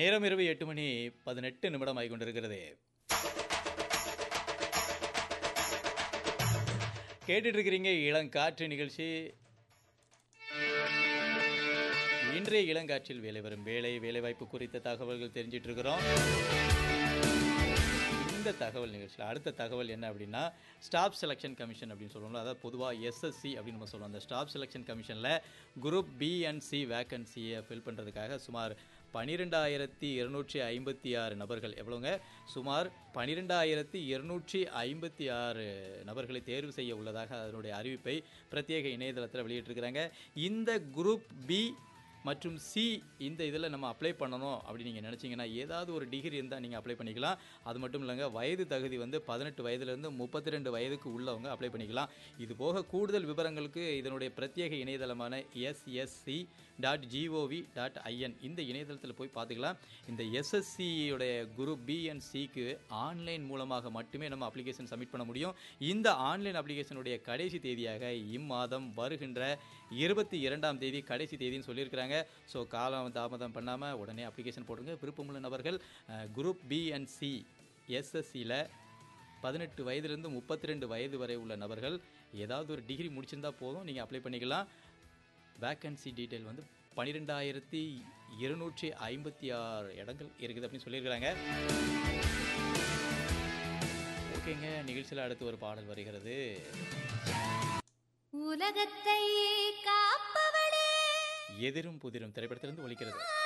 நேரம் இரவு எட்டு மணி பதினெட்டு நிமிடம் ஆகி கொண்டிருக்கிறது கேட்டுட்டு இருக்கிறீங்க இளங்காற்று நிகழ்ச்சி இன்றைய இளங்காற்றில் வேலை வரும் வேலை வேலைவாய்ப்பு குறித்த தகவல்கள் தெரிஞ்சிட்டு இருக்கிறோம் இந்த தகவல் நிகழ்ச்சியில் அடுத்த தகவல் என்ன அப்படின்னா ஸ்டாஃப் செலெக்ஷன் கமிஷன் அப்படின்னு சொல்லுவோம்ல அதாவது பொதுவாக எஸ்எஸ்சி அப்படின்னு நம்ம சொல்லுவோம் அந்த ஸ்டாஃப் செலெக்ஷன் கமிஷனில் குரூப் பி அண்ட் சி வேக்கன்சியை ஃபில் பண்ணுறதுக்காக சுமார் பன்னிரெண்டாயிரத்தி இருநூற்றி ஐம்பத்தி ஆறு நபர்கள் எவ்வளோங்க சுமார் பன்னிரெண்டாயிரத்தி இருநூற்றி ஐம்பத்தி ஆறு நபர்களை தேர்வு செய்ய உள்ளதாக அதனுடைய அறிவிப்பை பிரத்யேக இணையதளத்தில் வெளியிட்டிருக்கிறாங்க இந்த குரூப் பி மற்றும் சி இந்த இதில் நம்ம அப்ளை பண்ணணும் அப்படின்னு நீங்கள் நினச்சிங்கன்னா ஏதாவது ஒரு டிகிரி இருந்தால் நீங்கள் அப்ளை பண்ணிக்கலாம் அது மட்டும் இல்லைங்க வயது தகுதி வந்து பதினெட்டு வயதுலேருந்து முப்பத்தி ரெண்டு வயதுக்கு உள்ளவங்க அப்ளை பண்ணிக்கலாம் இது போக கூடுதல் விவரங்களுக்கு இதனுடைய பிரத்யேக இணையதளமான SSC dot GOV dot IN இந்த இணையதளத்தில் போய் பார்த்துக்கலாம் இந்த எஸ்எஸ்சியோடைய குரூப் பி அண்ட் சிக்கு ஆன்லைன் மூலமாக மட்டுமே நம்ம அப்ளிகேஷன் சப்மிட் பண்ண முடியும் இந்த ஆன்லைன் அப்ளிகேஷனுடைய கடைசி தேதியாக இம்மாதம் வருகின்ற இருபத்தி இரண்டாம் தேதி கடைசி தேதின்னு சொல்லியிருக்கிறாங்க ஸோ காலம் தாமதம் பண்ணாமல் உடனே அப்ளிகேஷன் போடுங்க விருப்பமுள்ள நபர்கள் குரூப் பி அண்ட் சி எஸ்எஸ்சியில் பதினெட்டு வயதுலேருந்து முப்பத்தி ரெண்டு வயது வரை உள்ள நபர்கள் ஏதாவது ஒரு டிகிரி முடிச்சிருந்தா போதும் நீங்கள் அப்ளை பண்ணிக்கலாம் வேக்கன்சி டீட்டெயில் வந்து பன்னிரெண்டாயிரத்தி இருநூற்றி ஐம்பத்தி ஆறு இடங்கள் இருக்குது அப்படின்னு சொல்லியிருக்கிறாங்க ஓகேங்க நிகழ்ச்சியில் அடுத்து ஒரு பாடல் வருகிறது உலகத்தை காப்பவளே எதிரும் புதிரும் திரைப்படத்திலிருந்து ஒலிக்கிறது